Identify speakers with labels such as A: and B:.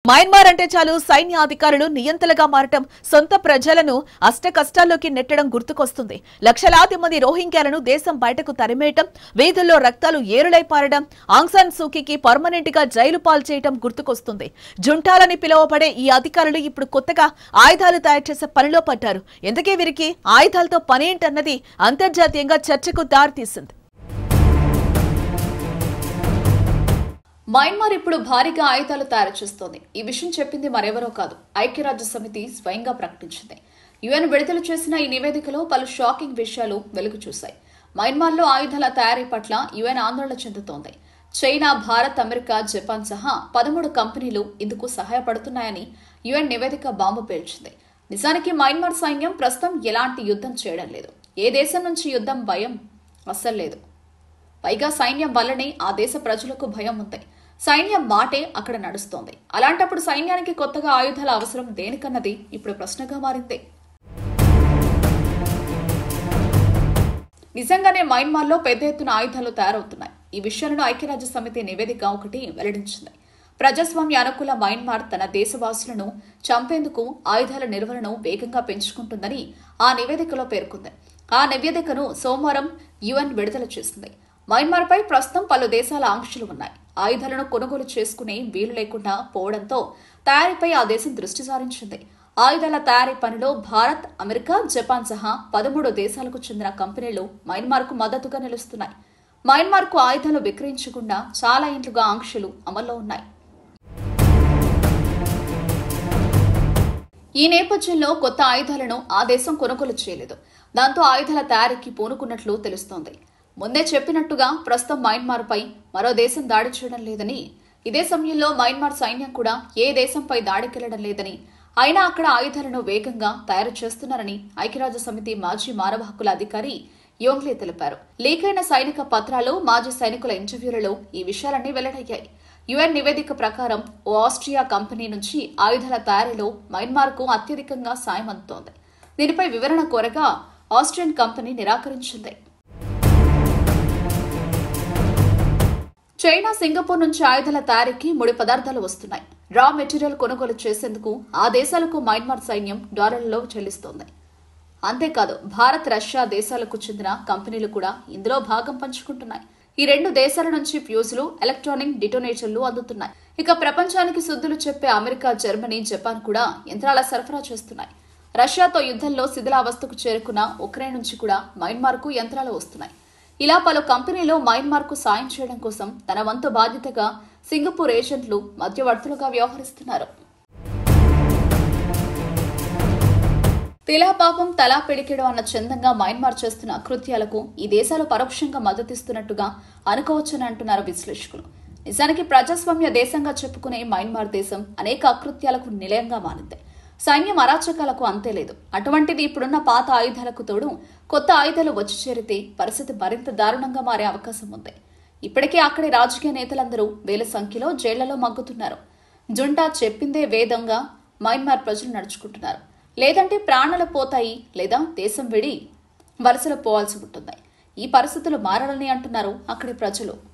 A: Myanmar అంటే చాలు సైన్యాధికారులు నియంతలుగా మారటం సొంత ప్రజలను అష్ట కష్టాల్లోకి నెట్టడం గుర్తుకొస్తుంది లక్షలాది మంది రోహింగ్యాలను దేశం బయటకు తరిమేయటం వీధుల్లో రక్తాలు ఏరులై పారడం ఆంగ్సాన్ సూకీకి పర్మనెంట్ గా జైలు పాలు చేయటం గుర్తుకొస్తుంది జుంటాలని పిలువబడే ఈ అధికారులు ఇప్పుడు కొత్తగా ఆయుధాలు తయారు చేసే పనిలో పడ్డారు ఎందుకే వీరికి ఆయుధాలతో పనేంటన్నది అంతర్జాతీయంగా చర్చకు దారితీసింది
B: మయన్మార్ ఇప్పుడు భారీగా ఆయుధాలు తయారు చేస్తోంది ఈ విషయం చెప్పింది మరెవరో కాదు ఐక్యరాజ్య సమితి స్వయంగా ప్రకటించింది యుఎన్ విడుదల చేసిన ఈ నివేదికలో పలు షాకింగ్ విషయాలు వెలుగు చూశాయి మయన్మార్లో ఆయుధాల తయారీ పట్ల యుఎన్ ఆందోళన చెందుతోంది చైనా భారత్ అమెరికా జపాన్ సహా పదమూడు కంపెనీలు ఇందుకు సహాయపడుతున్నాయని యుఎన్ నివేదిక బాంబు పేల్చింది నిజానికి మయన్మార్ సైన్యం ప్రస్తుతం ఎలాంటి యుద్ధం చేయడం లేదు ఏ దేశం నుంచి యుద్ధం భయం అస్సలు లేదు పైగా సైన్యం వల్లనే ఆ దేశ ప్రజలకు భయం ఉంది సైన్యం మాటే అక్కడ నడుస్తోంది అలాంటప్పుడు సైన్యానికి కొత్తగా ఆయుధాల అవసరం దేనికన్నది ఇప్పుడు ప్రశ్నగా మారింది నిజంగానే మయన్మార్లో పెద్ద ఎత్తున ఆయుధాలు తయారవుతున్నాయి ఈ విషయాలను ఐక్యరాజ్య సమితి నివేదిక ఒకటి వెల్లడించింది ప్రజాస్వామ్య అనుకూల మయన్మార్ తన దేశవాసులను చంపేందుకు ఆయుధాల నిల్వలను వేగంగా పెంచుకుంటుందని ఆ నివేదికలో పేర్కొంది ఆ నివేదికను సోమవారం యుఎన్ విడుదల చేసింది మయన్మార్పై ప్రస్తుతం పలు దేశాల ఆంక్షలు ఉన్నాయి ఆయుధాలను కొనుగోలు చేసుకునే వీలు లేకుండా పోవడంతో తయారీపై ఆ దేశం దృష్టి సారించింది ఆయుధాల తయారీ పనిలో భారత్ అమెరికా జపాన్ సహా పదమూడు దేశాలకు చెందిన కంపెనీలు మయన్మార్కు మద్దతుగా నిలుస్తున్నాయి మయన్మార్కు ఆయుధాలు విక్రయించకుండా చాలా ఇంట్లుగా ఆంక్షలు అమల్లో ఉన్నాయి ఈ నేపథ్యంలో కొత్త ఆయుధాలను ఆ దేశం కొనుగోలు చేయలేదు దాంతో ఆయుధాల తయారీకి పూనుకున్నట్లు తెలుస్తోంది ముందే చెప్పినట్టుగా ప్రస్తుతం మయన్మార్పై మరో దేశం దాడి చేయడం లేదని ఇదే సమయంలో మయన్మార్ సైన్యం కూడా ఏ దేశంపై దాడికెళ్లడం లేదని అయినా అక్కడ ఆయుధాలను వేగంగా తయారు చేస్తున్నారని ఐక్యరాజ్య సమితి మాజీ మానవ హక్కుల అధికారి యోంగ్లే తెలిపారు లీక్ అయిన సైనిక పత్రాలు మాజీ సైనికుల ఇంటర్వ్యూలలో ఈ విషయాలన్నీ వెల్లడయ్యాయి యుఎన్ నివేదిక ప్రకారం ఓ ఆస్ట్రియా కంపెనీ నుంచి ఆయుధాల తయారీలో మయన్మార్కు అత్యధికంగా సాయం అందుతోంది దీనిపై వివరణ కోరగా ఆస్ట్రియన్ కంపెనీ నిరాకరించింది చైనా సింగపూర్ నుంచి ఆయుధాల తయారీకి ముడి పదార్థాలు వస్తున్నాయి రా మెటీరియల్ కొనుగోలు చేసేందుకు ఆ దేశాలకు మయన్మార్ సైన్యం డాలర్లలో చెల్లిస్తోంది అంతేకాదు భారత్ రష్యా దేశాలకు చెందిన కంపెనీలు కూడా ఇందులో భాగం పంచుకుంటున్నాయి ఈ రెండు దేశాల నుంచి ఫ్యూజులు ఎలక్ట్రానిక్ డిటోనేటర్లు అందుతున్నాయి ఇక ప్రపంచానికి శుద్ధులు చెప్పే అమెరికా జర్మనీ జపాన్ కూడా యంత్రాల సరఫరా చేస్తున్నాయి రష్యాతో యుద్ధంలో శిథిలావస్థకు చేరుకున్న ఉక్రెయిన్ నుంచి కూడా మయన్మార్కు యంత్రాలు వస్తున్నాయి ఇలా పలు కంపెనీలు మయన్మార్కు సాయం చేయడం కోసం తన వంతు బాధ్యతగా సింగపూర్ ఏజెంట్లు మధ్యవర్తులుగా వ్యవహరిస్తున్నారు తిలా పాపం తలా పిడికెడు అన్న చందంగా మయన్మార్ చేస్తున్న అకృత్యాలకు ఈ దేశాలు పరోక్షంగా మద్దతిస్తున్నట్టుగా అనుకోవచ్చని అంటున్నారు విశ్లేషకులు నిజానికి ప్రజాస్వామ్య దేశంగా చెప్పుకునే మయన్మార్ దేశం అనేక అకృత్యాలకు నిలయంగా మారింది సైన్యం అరాచకాలకు అంతే లేదు అటువంటిది ఇప్పుడున్న పాత ఆయుధాలకు తోడు కొత్త ఆయుధాలు వచ్చి చేరితే పరిస్థితి మరింత దారుణంగా మారే అవకాశం ఉంది ఇప్పటికే అక్కడి రాజకీయ నేతలందరూ వేల సంఖ్యలో జైళ్లలో మగ్గుతున్నారు జుంటా చెప్పిందే వేదంగా మయన్మార్ ప్రజలు నడుచుకుంటున్నారు లేదంటే ప్రాణాలు పోతాయి లేదా దేశం విడి వలసలు పోవాల్సి ఉంటుంది ఈ పరిస్థితులు మారాలని అంటున్నారు అక్కడి ప్రజలు